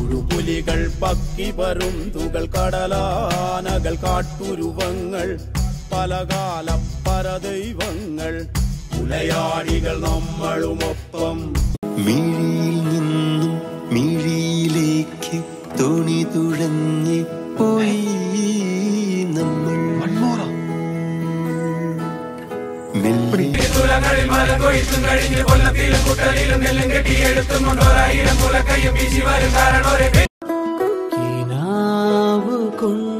കൊടുപുലികൾ പക്കി പരുന്തുകൾ കടലാനകൾ കാട്ടുരുവങ്ങൾ പലകാല പരദൈവങ്ങൾ ഉലയാടികൾ നമ്മളുമൊപ്പം മിഴിയിൽ നിന്നും മിഴിയിലേക്ക് തോണി തുഴഞ്ഞ് പോയി നമ്മൾ മെല്ലെ തുലങ്ങളിൽ മല കൊയ്ത്തും കഴിഞ്ഞ് കൊല്ലത്തിലും കുട്ടലിലും നെല്ലും കെട്ടിയെടുത്തും കൊണ്ടോരായിരം കുലക്കയ്യും വീശി വരും കാരണം ഒരു കിനാവ് കൊണ്ട്